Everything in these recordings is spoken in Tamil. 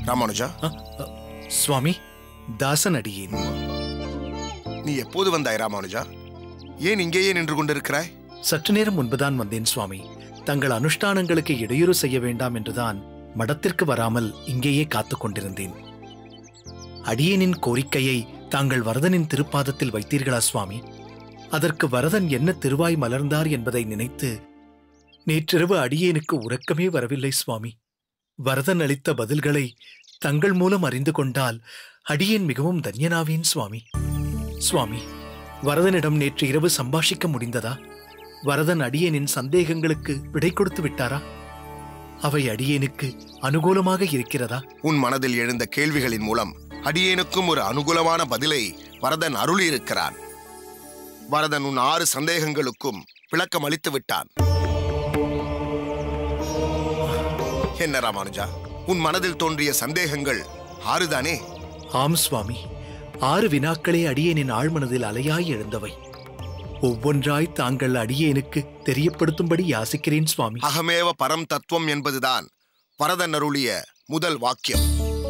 ராமானுஜா அ, அ, சுவாமி தாசன் அடியேன் நீ எப்போது வந்தாய் ராமானுஜா ஏன் இங்கேயே நின்று கொண்டிருக்கிறாய் சற்று நேரம் முன்புதான் வந்தேன் சுவாமி தங்கள் அனுஷ்டானங்களுக்கு இடையூறு செய்ய வேண்டாம் என்றுதான் மடத்திற்கு வராமல் இங்கேயே காத்துக் கொண்டிருந்தேன் அடியேனின் கோரிக்கையை தாங்கள் வரதனின் திருப்பாதத்தில் வைத்தீர்களா சுவாமி அதற்கு வரதன் என்ன திருவாய் மலர்ந்தார் என்பதை நினைத்து நேற்றிரவு அடியேனுக்கு உறக்கமே வரவில்லை சுவாமி வரதன் அளித்த பதில்களை தங்கள் மூலம் அறிந்து கொண்டால் அடியேன் மிகவும் தன்யனாவேன் சுவாமி சுவாமி வரதனிடம் நேற்று இரவு சம்பாஷிக்க முடிந்ததா வரதன் அடியேனின் சந்தேகங்களுக்கு விடை கொடுத்து விட்டாரா அவை அடியேனுக்கு அனுகூலமாக இருக்கிறதா உன் மனதில் எழுந்த கேள்விகளின் மூலம் அடியேனுக்கும் ஒரு அனுகூலமான பதிலை வரதன் அருளியிருக்கிறான் வரதன் உன் ஆறு சந்தேகங்களுக்கும் விளக்கம் அளித்து விட்டான் என்ன ராமானுஜா உன் மனதில் தோன்றிய சந்தேகங்கள் ஆறுதானே ஆம் சுவாமி ஆறு வினாக்களே அடியேனின் ஆழ்மனதில் அலையாய் எழுந்தவை ஒவ்வொன்றாய் தாங்கள் அடியேனுக்கு தெரியப்படுத்தும்படி யாசிக்கிறேன் சுவாமி அகமேவ பரம் தத்துவம் என்பதுதான் வரதன் அருளிய முதல் வாக்கியம்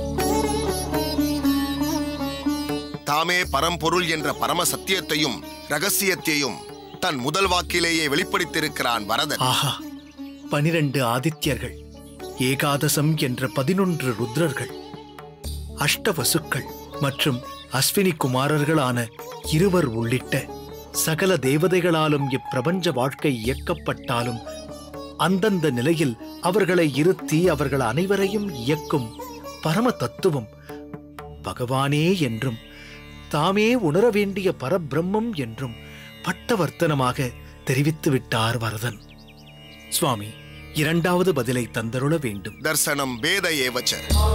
தாமே பரம்பொருள் என்ற பரம சத்தியத்தையும் ரகசியத்தையும் தன் முதல் வாக்கிலேயே வெளிப்படுத்தியிருக்கிறான் வரதன் ஆஹா பனிரெண்டு ஆதித்யர்கள் ஏகாதசம் என்ற பதினொன்று ருத்ரர்கள் அஷ்டவசுக்கள் மற்றும் அஸ்வினி குமாரர்களான இருவர் உள்ளிட்ட சகல தேவதைகளாலும் இப்பிரபஞ்ச வாழ்க்கை இயக்கப்பட்டாலும் அந்தந்த நிலையில் அவர்களை இருத்தி அவர்கள் அனைவரையும் இயக்கும் பரம தத்துவம் பகவானே என்றும் தாமே உணர வேண்டிய பரபிரம்மம் என்றும் பட்டவர்த்தனமாக தெரிவித்து விட்டார் வரதன் சுவாமி இரண்டாவது பதிலை தந்தருள வேண்டும் தர்சனம் வேத ஏவச்ச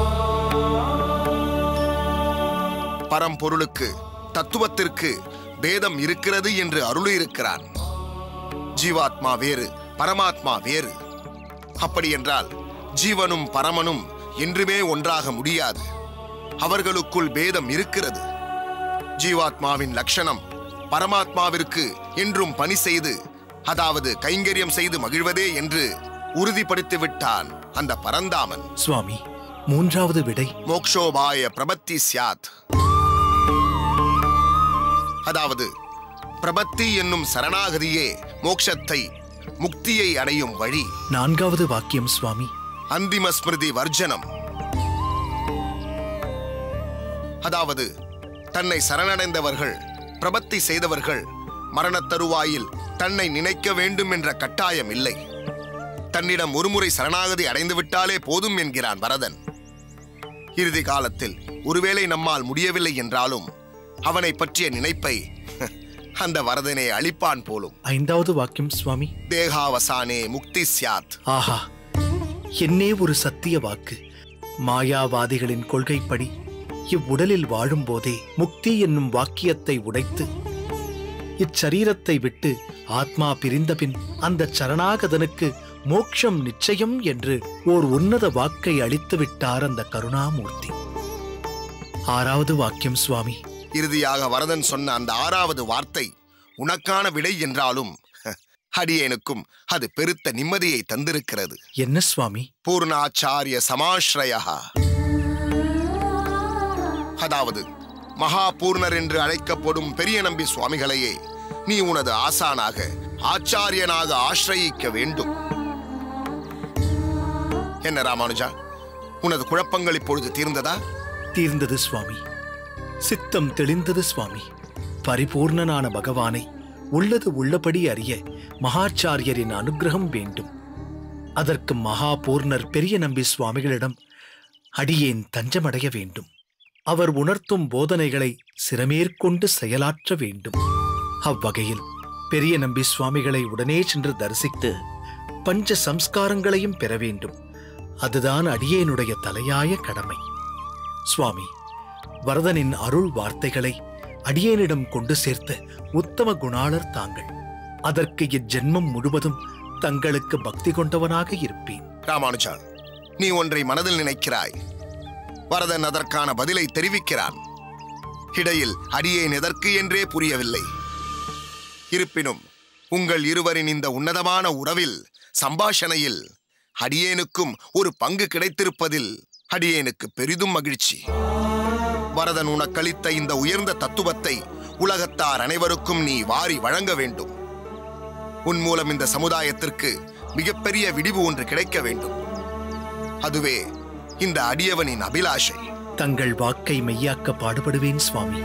பரம்பொருளுக்கு தத்துவத்திற்கு பேதம் இருக்கிறது என்று அருளியிருக்கிறான் ஜீவாத்மா வேறு பரமாத்மா வேறு அப்படி என்றால் ஜீவனும் பரமனும் என்றுமே ஒன்றாக முடியாது அவர்களுக்குள் பேதம் இருக்கிறது ஜீவாத்மாவின் லட்சணம் பரமாத்மாவிற்கு என்றும் பணி செய்து அதாவது கைங்கரியம் செய்து மகிழ்வதே என்று உறுதிப்படுத்தி விட்டான் அந்த பரந்தாமன் சுவாமி மூன்றாவது விடை மோக்ஷோபாய பிரபத்தி சியாத் அதாவது பிரபத்தி என்னும் சரணாகதியே மோக்ஷத்தை முக்தியை அடையும் வழி நான்காவது வாக்கியம் சுவாமி அந்திம ஸ்மிருதி வர்ஜனம் அதாவது தன்னை சரணடைந்தவர்கள் பிரபத்தி செய்தவர்கள் மரணத் தருவாயில் தன்னை நினைக்க வேண்டும் என்ற கட்டாயம் இல்லை தன்னிடம் ஒருமுறை சரணாகதி அடைந்து விட்டாலே போதும் என்கிறான் வரதன் இறுதி காலத்தில் ஒருவேளை நம்மால் முடியவில்லை என்றாலும் அவனை பற்றிய நினைப்பை அந்த வரதனை அளிப்பான் போலும் ஐந்தாவது வாக்கியம் சுவாமி தேகாவசானே முக்தி சியாத் ஆஹா என்னே ஒரு சத்திய வாக்கு மாயாவாதிகளின் கொள்கைப்படி இவ்வுடலில் வாழும்போதே முக்தி என்னும் வாக்கியத்தை உடைத்து இச்சரீரத்தை விட்டு ஆத்மா பிரிந்தபின் அந்த சரணாகதனுக்கு மோட்சம் நிச்சயம் என்று ஓர் உன்னத வாக்கை அளித்து விட்டார் அந்த கருணாமூர்த்தி ஆறாவது வாக்கியம் சுவாமி இறுதியாக வரதன் சொன்ன அந்த ஆறாவது வார்த்தை உனக்கான விடை என்றாலும் அடியேனுக்கும் அது பெருத்த நிம்மதியை தந்திருக்கிறது என்ன சுவாமி பூர்ணாச்சாரிய சமாஸ்ரயா அதாவது மகா பூர்ணர் என்று அழைக்கப்படும் பெரிய நம்பி சுவாமிகளையே நீ உனது ஆசானாக ஆச்சாரியனாக ஆශ්‍රயிக்க வேண்டும் என்ன ராமானுஜா உனது குழப்பங்கள் இப்பொழுது தீர்ந்ததா தீர்ந்தது சுவாமி சித்தம் தெளிந்தது சுவாமி பரிபூர்ணனான பகவானை உள்ளது உள்ளபடி அறிய மகாச்சாரியரின் அனுக்கிரகம் வேண்டும் அதற்கு மகா பூர்ணர் பெரிய நம்பி சுவாமிகளிடம் அடியேன் தஞ்சமடைய வேண்டும் அவர் உணர்த்தும் போதனைகளை சிரமேற்கொண்டு செயலாற்ற வேண்டும் அவ்வகையில் பெரிய நம்பி சுவாமிகளை உடனே சென்று தரிசித்து பஞ்ச சம்ஸ்காரங்களையும் பெற வேண்டும் அதுதான் அடியேனுடைய தலையாய கடமை சுவாமி வரதனின் அருள் வார்த்தைகளை அடியேனிடம் கொண்டு சேர்த்த உத்தம குணாளர் தாங்கள் அதற்கு இஜென்மம் முழுவதும் தங்களுக்கு பக்தி கொண்டவனாக இருப்பேன் ராமானுஜா நீ ஒன்றை மனதில் நினைக்கிறாய் வரதன் அதற்கான பதிலை தெரிவிக்கிறான் இடையில் அடியேன் எதற்கு என்றே புரியவில்லை இருப்பினும் உங்கள் இருவரின் இந்த உன்னதமான உறவில் சம்பாஷணையில் அடியேனுக்கும் ஒரு பங்கு கிடைத்திருப்பதில் அடியேனுக்கு பெரிதும் மகிழ்ச்சி வரதன் உனக்களித்த இந்த உயர்ந்த தத்துவத்தை உலகத்தார் அனைவருக்கும் நீ வாரி வழங்க வேண்டும் உன் மூலம் இந்த சமுதாயத்திற்கு மிகப்பெரிய விடிவு ஒன்று கிடைக்க வேண்டும் அதுவே இந்த அடியவனின் அபிலாஷை தங்கள் வாக்கை மெய்யாக்க பாடுபடுவேன் சுவாமி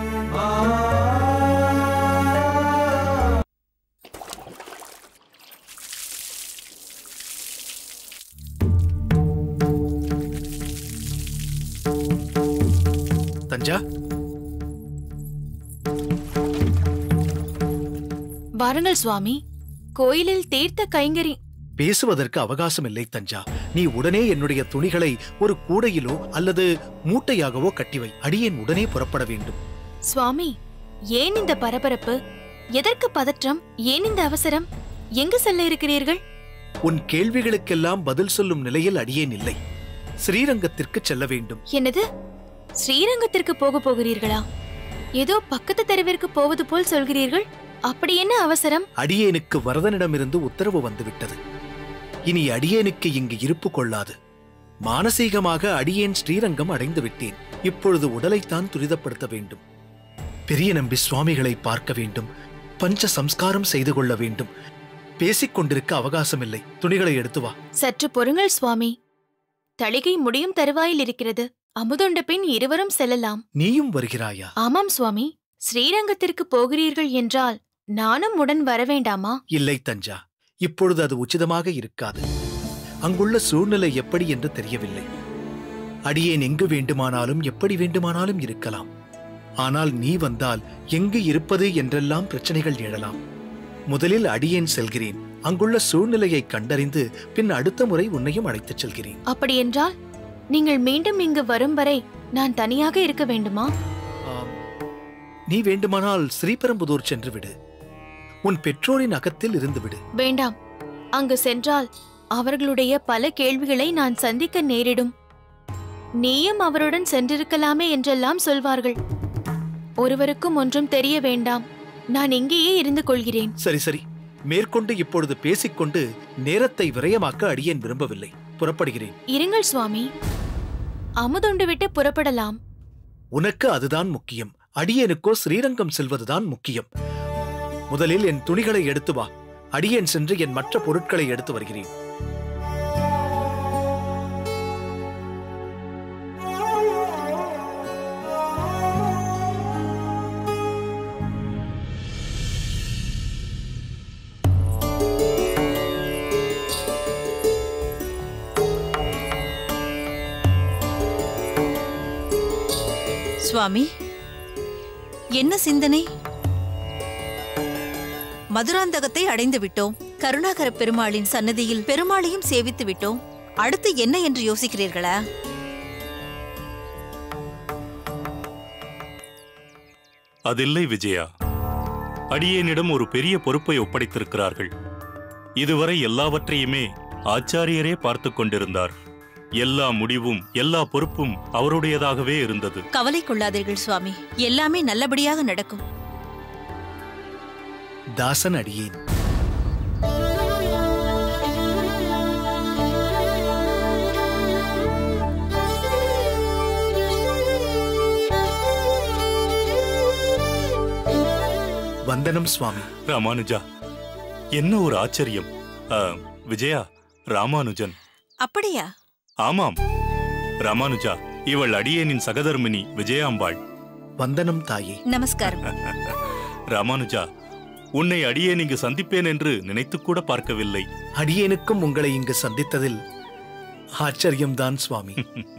தஞ்சா வாருங்கள் சுவாமி கோயிலில் தீர்த்த கைங்கரி பேசுவதற்கு அவகாசம் இல்லை தஞ்சா நீ உடனே என்னுடைய துணிகளை ஒரு கூடையிலோ அல்லது மூட்டையாகவோ கட்டிவை அடியேன் உடனே புறப்பட வேண்டும் சுவாமி ஏன் இந்த பரபரப்பு எதற்கு பதற்றம் ஏன் இந்த அவசரம் எங்கு செல்ல இருக்கிறீர்கள் உன் கேள்விகளுக்கெல்லாம் பதில் சொல்லும் நிலையில் அடியேன் இல்லை ஸ்ரீரங்கத்திற்கு செல்ல வேண்டும் என்னது ஸ்ரீரங்கத்திற்கு போக போகிறீர்களா ஏதோ பக்கத்து தெருவிற்கு போவது போல் சொல்கிறீர்கள் அப்படி என்ன அவசரம் அடியேனுக்கு வரதனிடமிருந்து உத்தரவு வந்துவிட்டது இனி அடியேனுக்கு இங்கு இருப்பு கொள்ளாது மானசீகமாக அடியேன் ஸ்ரீரங்கம் அடைந்து விட்டேன் இப்பொழுது உடலைத்தான் துரிதப்படுத்த வேண்டும் பெரிய நம்பி சுவாமிகளை பார்க்க வேண்டும் பஞ்ச சம்ஸ்காரம் செய்து கொள்ள வேண்டும் பேசிக் கொண்டிருக்க அவகாசமில்லை துணிகளை எடுத்து வா சற்று பொறுங்கள் சுவாமி தளிகை முடியும் தருவாயில் இருக்கிறது அமுதுண்ட பின் இருவரும் செல்லலாம் நீயும் வருகிறாயா ஆமாம் சுவாமி ஸ்ரீரங்கத்திற்கு போகிறீர்கள் என்றால் நானும் உடன் வரவேண்டாமா இல்லை தஞ்சா இப்பொழுது அது உச்சிதமாக இருக்காது அங்குள்ள சூழ்நிலை எப்படி என்று தெரியவில்லை அடியேன் எங்கு வேண்டுமானாலும் எப்படி வேண்டுமானாலும் இருக்கலாம் ஆனால் நீ வந்தால் எங்கு இருப்பது என்றெல்லாம் பிரச்சனைகள் எழலாம் முதலில் அடியேன் செல்கிறேன் அங்குள்ள சூழ்நிலையை கண்டறிந்து பின் அடுத்த முறை உன்னையும் அழைத்துச் செல்கிறேன் அப்படியென்றால் நீங்கள் மீண்டும் இங்கு வரும் வரை நான் தனியாக இருக்க வேண்டுமா ஆம். நீ வேண்டுமானால் ஸ்ரீபெரும்புதூர் சென்று விடு உன் பெற்றோரின் அகத்தில் இருந்து விடு வேண்டாம் அங்கு சென்றால் அவர்களுடைய பல கேள்விகளை நான் சந்திக்க நேரிடும் நீயும் அவருடன் சென்றிருக்கலாமே என்றெல்லாம் சொல்வார்கள் ஒருவருக்கும் ஒன்றும் தெரிய வேண்டாம் நான் இங்கேயே இருந்து கொள்கிறேன் சரி சரி மேற்கொண்டு இப்பொழுது பேசிக்கொண்டு நேரத்தை விரயமாக்க அடியேன் விரும்பவில்லை புறப்படுகிறேன் இருங்கள் சுவாமி அமுதுண்டு விட்டு புறப்படலாம் உனக்கு அதுதான் முக்கியம் அடியேனுக்கோ ஸ்ரீரங்கம் செல்வதுதான் முக்கியம் முதலில் என் துணிகளை எடுத்து வா அடியேன் சென்று என் மற்ற பொருட்களை எடுத்து வருகிறேன் சுவாமி என்ன சிந்தனை மதுராந்தகத்தை அடைந்து விட்டோம் கருணாகர பெருமாளின் சன்னதியில் பெருமாளையும் சேவித்து விட்டோம் அடுத்து என்ன என்று யோசிக்கிறீர்களா அதில்லை விஜயா அடியேனிடம் ஒரு பெரிய பொறுப்பை ஒப்படைத்திருக்கிறார்கள் இதுவரை எல்லாவற்றையுமே ஆச்சாரியரே பார்த்து கொண்டிருந்தார் எல்லா முடிவும் எல்லா பொறுப்பும் அவருடையதாகவே இருந்தது கவலை கொள்ளாதீர்கள் சுவாமி எல்லாமே நல்லபடியாக நடக்கும் தாசன் அடியேன் வந்தனம் சுவாமி ராமானுஜா என்ன ஒரு ஆச்சரியம் ஆ, விஜயா ராமானுஜன் அப்படியா ஆமாம் ராமானுஜா இவள் அடியேனின் சகதர்மினி விஜயாம்பாள் வந்தனம் தாயே நமஸ்காரம் ராமானுஜா உன்னை அடியேன் இங்கு சந்திப்பேன் என்று நினைத்துக்கூட பார்க்கவில்லை அடியேனுக்கும் உங்களை இங்கு சந்தித்ததில் ஆச்சரியம்தான் சுவாமி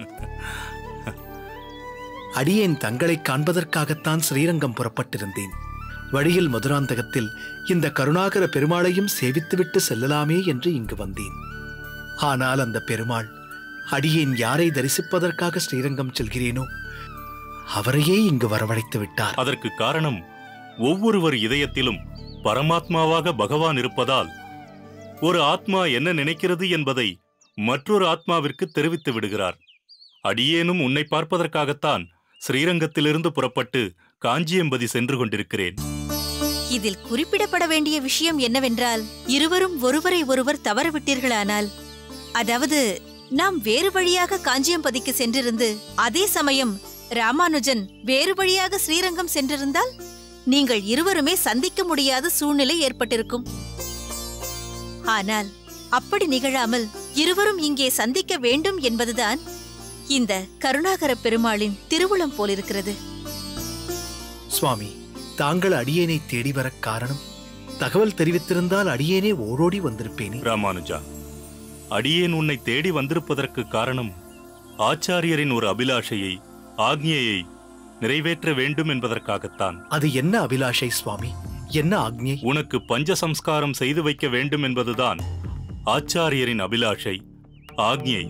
அடியேன் தங்களை காண்பதற்காகத்தான் ஸ்ரீரங்கம் புறப்பட்டிருந்தேன் வழியில் மதுராந்தகத்தில் இந்த கருணாகர பெருமாளையும் சேவித்துவிட்டு செல்லலாமே என்று இங்கு வந்தேன் ஆனால் அந்த பெருமாள் அடியேன் யாரை தரிசிப்பதற்காக ஸ்ரீரங்கம் செல்கிறேனோ அவரையே இங்கு வரவழைத்து விட்டார் அதற்கு காரணம் ஒவ்வொருவர் இதயத்திலும் பரமாத்மாவாக பகவான் இருப்பதால் ஒரு ஆத்மா என்ன நினைக்கிறது என்பதை மற்றொரு ஆத்மாவிற்கு தெரிவித்து விடுகிறார் அடியேனும் உன்னை பார்ப்பதற்காகத்தான் ஸ்ரீரங்கத்திலிருந்து புறப்பட்டு காஞ்சியம்பதி சென்று கொண்டிருக்கிறேன் இதில் குறிப்பிடப்பட வேண்டிய விஷயம் என்னவென்றால் இருவரும் ஒருவரை ஒருவர் தவறவிட்டீர்களானால் அதாவது நாம் வேறு வழியாக காஞ்சியம்பதிக்கு சென்றிருந்து அதே சமயம் ராமானுஜன் வேறு வழியாக ஸ்ரீரங்கம் சென்றிருந்தால் நீங்கள் இருவருமே சந்திக்க முடியாத சூழ்நிலை ஏற்பட்டிருக்கும் ஆனால் அப்படி நிகழாமல் இருவரும் இங்கே சந்திக்க வேண்டும் என்பதுதான் இந்த கருணாகர பெருமாளின் திருவுளம் போலிருக்கிறது சுவாமி தாங்கள் அடியேனை தேடி வரக் காரணம் தகவல் தெரிவித்திருந்தால் அடியேனே ஓடோடி வந்திருப்பேனே ராமானுஜா அடியேன் உன்னை தேடி வந்திருப்பதற்கு காரணம் ஆச்சாரியரின் ஒரு அபிலாஷையை ஆக்ஞையை நிறைவேற்ற வேண்டும் என்பதற்காகத்தான் அது என்ன அபிலாஷை சுவாமி என்ன ஆக்ஞை உனக்கு பஞ்ச சம்ஸ்காரம் செய்து வைக்க வேண்டும் என்பதுதான் ஆச்சாரியரின் அபிலாஷை ஆக்ஞை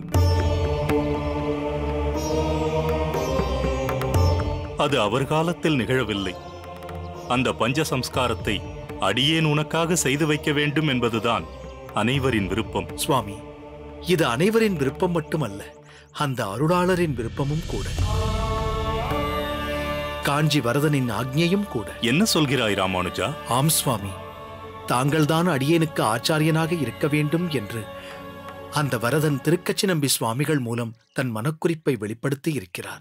அது அவர் காலத்தில் நிகழவில்லை அந்த பஞ்ச சம்ஸ்காரத்தை அடியேன் உனக்காக செய்து வைக்க வேண்டும் என்பதுதான் அனைவரின் விருப்பம் சுவாமி இது அனைவரின் விருப்பம் மட்டுமல்ல அந்த அருளாளரின் விருப்பமும் கூட காஞ்சி வரதனின் ஆக்ஞையும் கூட என்ன சொல்கிறாய் ராமானுஜா ஆம் சுவாமி தாங்கள்தான் அடியேனுக்கு ஆச்சாரியனாக இருக்க வேண்டும் என்று அந்த வரதன் திருக்கச்சி நம்பி சுவாமிகள் மூலம் தன் மனக்குறிப்பை வெளிப்படுத்தி இருக்கிறார்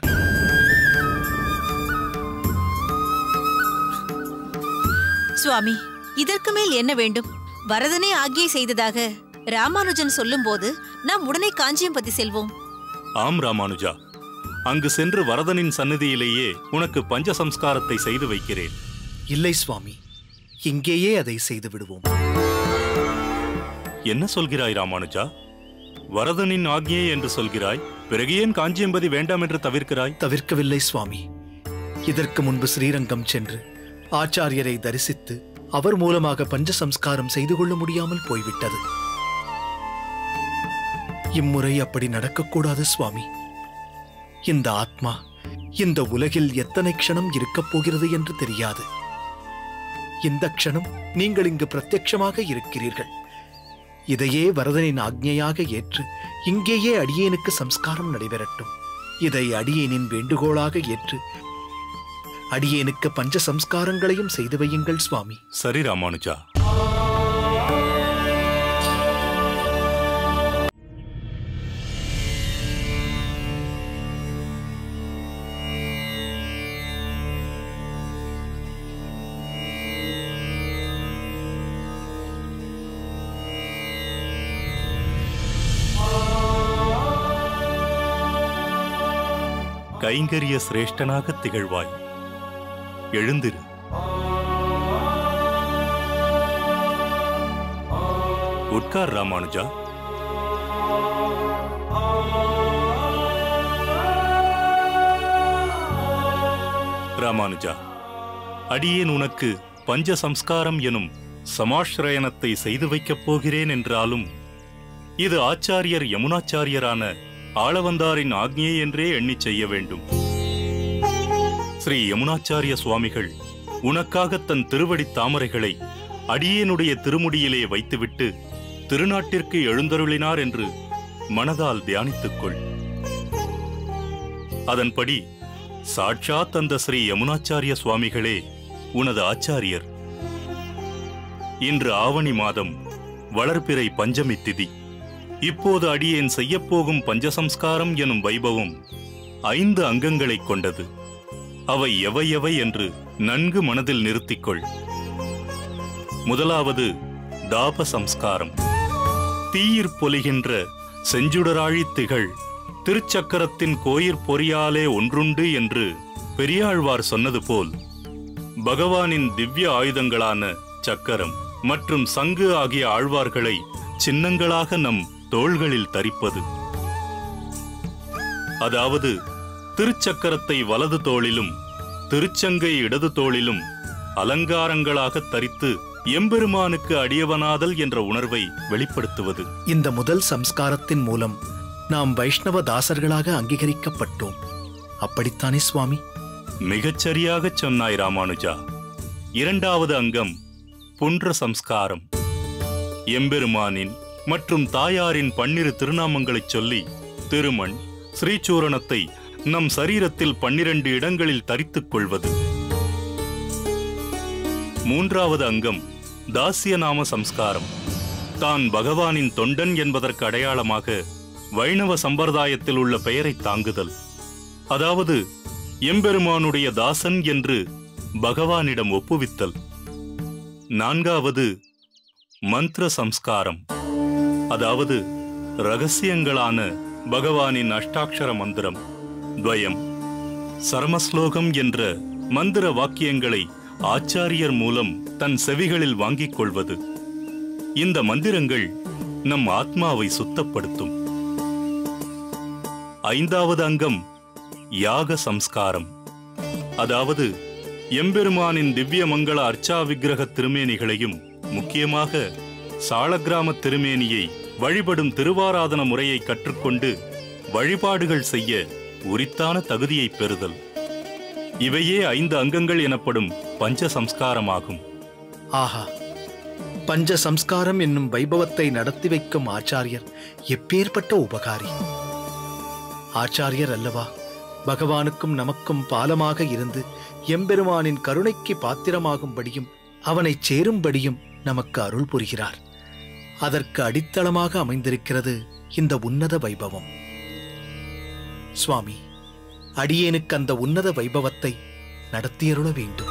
சுவாமி இதற்கு மேல் என்ன வேண்டும் வரதனே ஆக்ஞை செய்ததாக ராமானுஜன் சொல்லும்போது நாம் உடனே காஞ்சியம்பதி செல்வோம் ஆம் ராமானுஜா அங்கு சென்று வரதனின் சந்நிதியிலேயே உனக்கு பஞ்ச சம்ஸ்காரத்தை செய்து வைக்கிறேன் இல்லை சுவாமி இங்கேயே அதை செய்து விடுவோம் என்ன சொல்கிறாய் ராமானுஜா வரதனின் ஆக்ஞை என்று சொல்கிறாய் பிறகு ஏன் காஞ்சியம்பதி வேண்டாம் என்று தவிர்க்கிறாய் தவிர்க்கவில்லை சுவாமி இதற்கு முன்பு ஸ்ரீரங்கம் சென்று ஆச்சாரியரை தரிசித்து அவர் மூலமாக பஞ்ச சம்ஸ்காரம் செய்து கொள்ள முடியாமல் போய்விட்டது இம்முறை அப்படி நடக்கக்கூடாது சுவாமி இந்த ஆத்மா இந்த உலகில் எத்தனை க்ஷணம் இருக்கப் போகிறது என்று தெரியாது இந்த க்ஷணம் நீங்கள் இங்கு பிரத்யட்சமாக இருக்கிறீர்கள் இதையே வரதனின் ஆக்ஞையாக ஏற்று இங்கேயே அடியேனுக்கு சம்ஸ்காரம் நடைபெறட்டும் இதை அடியேனின் வேண்டுகோளாக ஏற்று அடியேனுக்கு பஞ்ச சம்ஸ்காரங்களையும் செய்து வையுங்கள் சுவாமி சரி ராமானுஜா கைங்கரிய சிரேஷ்டனாக திகழ்வாய் எழுந்திரு உட்கார் ராமானுஜா ராமானுஜா அடியேன் உனக்கு பஞ்ச சம்ஸ்காரம் எனும் சமாஸ்ரயனத்தை செய்து வைக்கப் போகிறேன் என்றாலும் இது ஆச்சாரியர் யமுனாச்சாரியரான ஆளவந்தாரின் ஆக்ஞை என்றே எண்ணிச் செய்ய வேண்டும் ஸ்ரீ யமுனாச்சாரிய சுவாமிகள் உனக்காக தன் திருவடித் தாமரைகளை அடியேனுடைய திருமுடியிலே வைத்துவிட்டு திருநாட்டிற்கு எழுந்தருளினார் என்று மனதால் தியானித்துக் கொள் அதன்படி சாட்சாத் அந்த ஸ்ரீ யமுனாச்சாரிய சுவாமிகளே உனது ஆச்சாரியர் இன்று ஆவணி மாதம் வளர்பிறை பஞ்சமி திதி இப்போது அடியேன் செய்யப்போகும் பஞ்சசம்ஸ்காரம் எனும் வைபவம் ஐந்து அங்கங்களைக் கொண்டது அவை எவை எவை என்று நன்கு மனதில் நிறுத்திக்கொள் முதலாவது தாப சம்ஸ்காரம் தீயிற் பொலிகின்ற செஞ்சுடராழித் திகழ் திருச்சக்கரத்தின் கோயிற் பொறியாலே ஒன்றுண்டு என்று பெரியாழ்வார் சொன்னது போல் பகவானின் திவ்ய ஆயுதங்களான சக்கரம் மற்றும் சங்கு ஆகிய ஆழ்வார்களை சின்னங்களாக நம் தோள்களில் தரிப்பது அதாவது திருச்சக்கரத்தை வலது தோளிலும் திருச்சங்கை இடது தோளிலும் அலங்காரங்களாக தரித்து எம்பெருமானுக்கு அடியவனாதல் என்ற உணர்வை வெளிப்படுத்துவது இந்த முதல் சம்ஸ்காரத்தின் மூலம் நாம் வைஷ்ணவ தாசர்களாக அங்கீகரிக்கப்பட்டோம் அப்படித்தானே சுவாமி மிகச் சரியாகச் சொன்னாய் ராமானுஜா இரண்டாவது அங்கம் புன்ற சம்ஸ்காரம் எம்பெருமானின் மற்றும் தாயாரின் பன்னிரு திருநாமங்களைச் சொல்லி திருமண் ஸ்ரீசூரணத்தை நம் சரீரத்தில் பன்னிரண்டு இடங்களில் தரித்துக் கொள்வது மூன்றாவது அங்கம் தாசிய நாம சம்ஸ்காரம் தான் பகவானின் தொண்டன் என்பதற்கு அடையாளமாக வைணவ சம்பிரதாயத்தில் உள்ள பெயரை தாங்குதல் அதாவது எம்பெருமானுடைய தாசன் என்று பகவானிடம் ஒப்புவித்தல் நான்காவது மந்திர சம்ஸ்காரம் அதாவது ரகசியங்களான பகவானின் அஷ்டாட்சர மந்திரம் துவயம் சரமஸ்லோகம் என்ற மந்திர வாக்கியங்களை ஆச்சாரியர் மூலம் தன் செவிகளில் வாங்கிக் கொள்வது இந்த மந்திரங்கள் நம் ஆத்மாவை சுத்தப்படுத்தும் ஐந்தாவது அங்கம் யாக சம்ஸ்காரம் அதாவது எம்பெருமானின் திவ்ய மங்கள அர்ச்சா விக்கிரக திருமேனிகளையும் முக்கியமாக சாலக்கிராம திருமேனியை வழிபடும் திருவாராதன முறையை கற்றுக்கொண்டு வழிபாடுகள் செய்ய உரித்தான தகுதியை பெறுதல் இவையே ஐந்து அங்கங்கள் எனப்படும் பஞ்ச சம்ஸ்காரமாகும் ஆஹா பஞ்ச சம்ஸ்காரம் என்னும் வைபவத்தை நடத்தி வைக்கும் ஆச்சாரியர் எப்பேற்பட்ட உபகாரி ஆச்சாரியர் அல்லவா பகவானுக்கும் நமக்கும் பாலமாக இருந்து எம்பெருமானின் கருணைக்கு பாத்திரமாகும்படியும் அவனைச் சேரும்படியும் நமக்கு அருள் புரிகிறார் அதற்கு அடித்தளமாக அமைந்திருக்கிறது இந்த உன்னத வைபவம் சுவாமி அடியேனுக்கு அந்த உன்னத வைபவத்தை நடத்தியருள வேண்டும்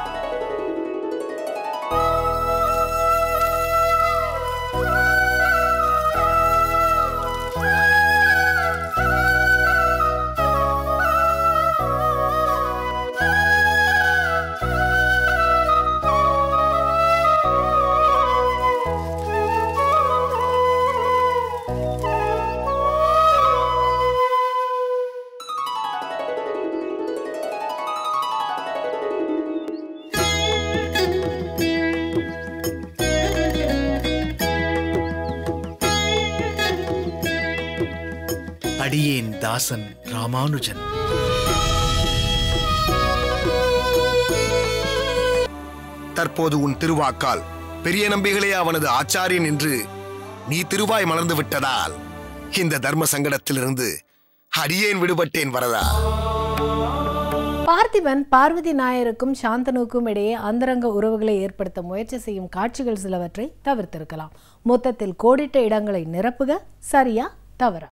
அடியேன் தாசன் ராமானுஜன் தற்போது உன் திருவாக்கால் பெரிய நம்பிகளே அவனது ஆச்சாரியன் என்று நீ திருவாய் மலர்ந்து விட்டதால் இந்த தர்ம சங்கடத்திலிருந்து அடியேன் விடுபட்டேன் வரதா பார்த்திபன் பார்வதி நாயருக்கும் சாந்தனுக்கும் இடையே அந்தரங்க உறவுகளை ஏற்படுத்த முயற்சி செய்யும் காட்சிகள் சிலவற்றை தவிர்த்திருக்கலாம் மொத்தத்தில் கோடிட்ட இடங்களை நிரப்புக சரியா தவறா